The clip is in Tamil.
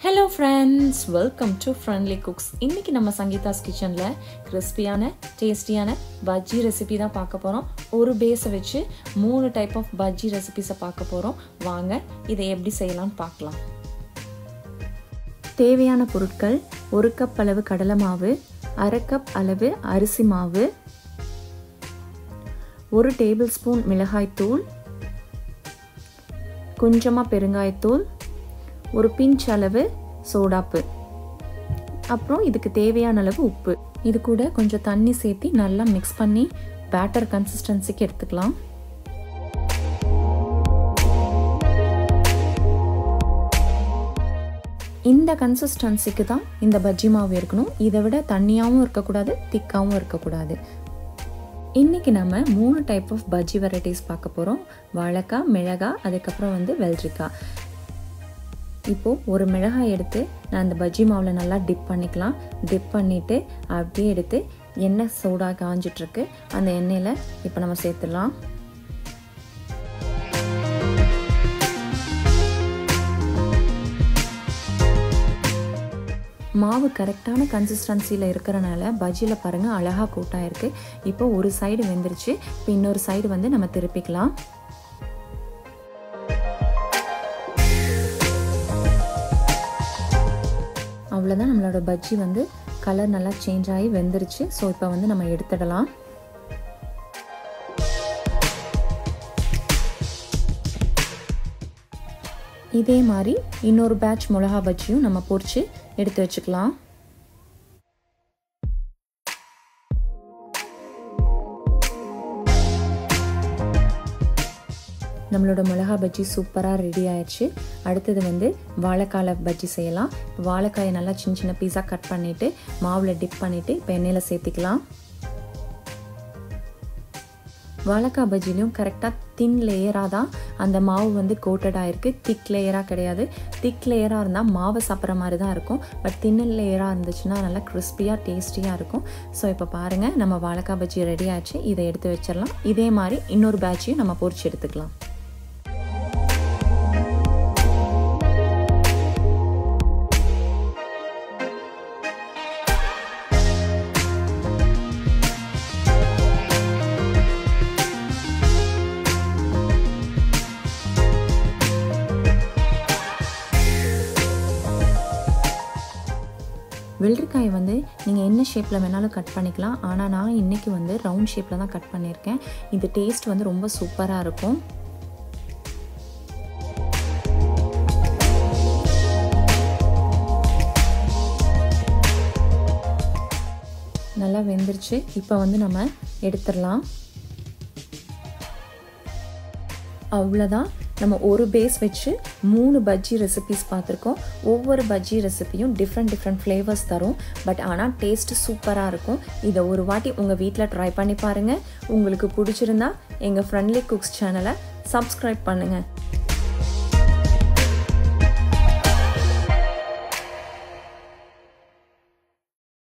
hello friends welcome to friendly cooks இன்றைக்கி நம்ம சங்கீதாஸ் கிச்சனில் கிறிஸ்பியான டேஸ்டியான பஜ்ஜி ரெசிபி தான் பார்க்க போகிறோம் ஒரு பேஸை வச்சு மூணு டைப் ஆஃப் பஜ்ஜி ரெசிபிஸை பார்க்க போகிறோம் வாங்க இதை எப்படி செய்யலாம்னு பார்க்கலாம் தேவையான பொருட்கள் ஒரு கப் அளவு கடலை மாவு அரை கப் அளவு அரிசி மாவு ஒரு டேபிள் ஸ்பூன் மிளகாய்த்தூள் கொஞ்சமாக பெருங்காயத்தூள் ஒரு பிஞ்ச் அளவு சோடாப்பு அப்புறம் இதுக்கு தேவையான அளவு உப்பு இது கூட கொஞ்சம் தண்ணி சேர்த்து நல்லா மிக்ஸ் பண்ணி பேட்டர் கன்சிஸ்டன்சிக்கு எடுத்துக்கலாம் இந்த கன்சிஸ்டன்சிக்கு தான் இந்த பஜ்ஜி மாவு இருக்கணும் இதை விட தண்ணியாகவும் இருக்கக்கூடாது திக்காகவும் இருக்கக்கூடாது இன்றைக்கி நம்ம மூணு டைப் ஆஃப் பஜ்ஜி வெரைட்டிஸ் பார்க்க போகிறோம் வாழைக்காய் மிளகாய் அதுக்கப்புறம் வந்து வெள்ளரிக்காய் இப்போது ஒரு மிளகாய் எடுத்து நான் அந்த பஜ்ஜி மாவில் நல்லா டிப் பண்ணிக்கலாம் டிப் பண்ணிவிட்டு அப்படியே எடுத்து எண்ணெய் சூடாக காஞ்சிட்ருக்கு அந்த எண்ணெயில் இப்போ நம்ம சேர்த்துடலாம் மாவு கரெக்டான கன்சிஸ்டன்சியில் இருக்கிறனால பஜ்ஜியில் பாருங்கள் அழகாக கூட்டாக இருக்குது இப்போ ஒரு சைடு வெந்துருச்சு இப்போ இன்னொரு சைடு வந்து நம்ம திருப்பிக்கலாம் அவ்வளோதான் நம்மளோட பஜ்ஜி வந்து கலர் நல்லா சேஞ்ச் ஆகி வெந்துருச்சு ஸோ இப்போ வந்து நம்ம எடுத்துடலாம் இதே மாதிரி இன்னொரு பேட்ச் மிளகா பஜ்ஜியும் நம்ம பொரிச்சு எடுத்து வச்சுக்கலாம் நம்மளோட மிளகா பஜ்ஜி சூப்பராக ரெடி ஆயிடுச்சு அடுத்தது வந்து வாழைக்காய் பஜ்ஜி செய்யலாம் வாழைக்காயை நல்லா சின்ன சின்ன பீஸாக கட் பண்ணிவிட்டு மாவில் டிப் பண்ணிவிட்டு இப்போ எண்ணெயில் சேர்த்திக்கலாம் வாழைக்காய் பஜ்ஜிலையும் கரெக்டாக தின் லேயராக தான் அந்த மாவு வந்து கோட்டடாக இருக்குது திக் லேயராக கிடையாது திக் லேயராக இருந்தால் மாவை சாப்பிட்ற மாதிரி தான் இருக்கும் பட் தின்னு லேயராக இருந்துச்சுன்னா நல்லா கிறிஸ்பியாக டேஸ்டியாக இருக்கும் ஸோ இப்போ பாருங்கள் நம்ம வாழைக்காய் பஜ்ஜி ரெடி ஆச்சு இதை எடுத்து வச்சிடலாம் இதே மாதிரி இன்னொரு பேட்சையும் நம்ம பொரிச்சு எடுத்துக்கலாம் வெள்ளரிக்காயை வந்து நீங்கள் என்ன ஷேப்பில் வேணாலும் கட் பண்ணிக்கலாம் ஆனால் நான் இன்றைக்கி வந்து ரவுண்ட் ஷேப்பில் தான் கட் பண்ணியிருக்கேன் இது டேஸ்ட் வந்து ரொம்ப சூப்பராக இருக்கும் நல்லா வெந்துருச்சு இப்போ வந்து நம்ம எடுத்துடலாம் அவ்வளோதான் நம்ம ஒரு பேஸ் வச்சு மூணு பஜ்ஜி ரெசிபிஸ் பார்த்துருக்கோம் ஒவ்வொரு பஜ்ஜி ரெசிபியும் டிஃப்ரெண்ட் டிஃப்ரெண்ட் ஃப்ளேவர்ஸ் தரும் பட் ஆனால் டேஸ்ட்டு சூப்பராக இருக்கும் இதை ஒரு வாட்டி உங்கள் வீட்டில் ட்ரை பண்ணி பாருங்கள் உங்களுக்கு பிடிச்சிருந்தா எங்கள் ஃப்ரெண்ட்லி குக்ஸ் சேனலை சப்ஸ்கிரைப் பண்ணுங்கள்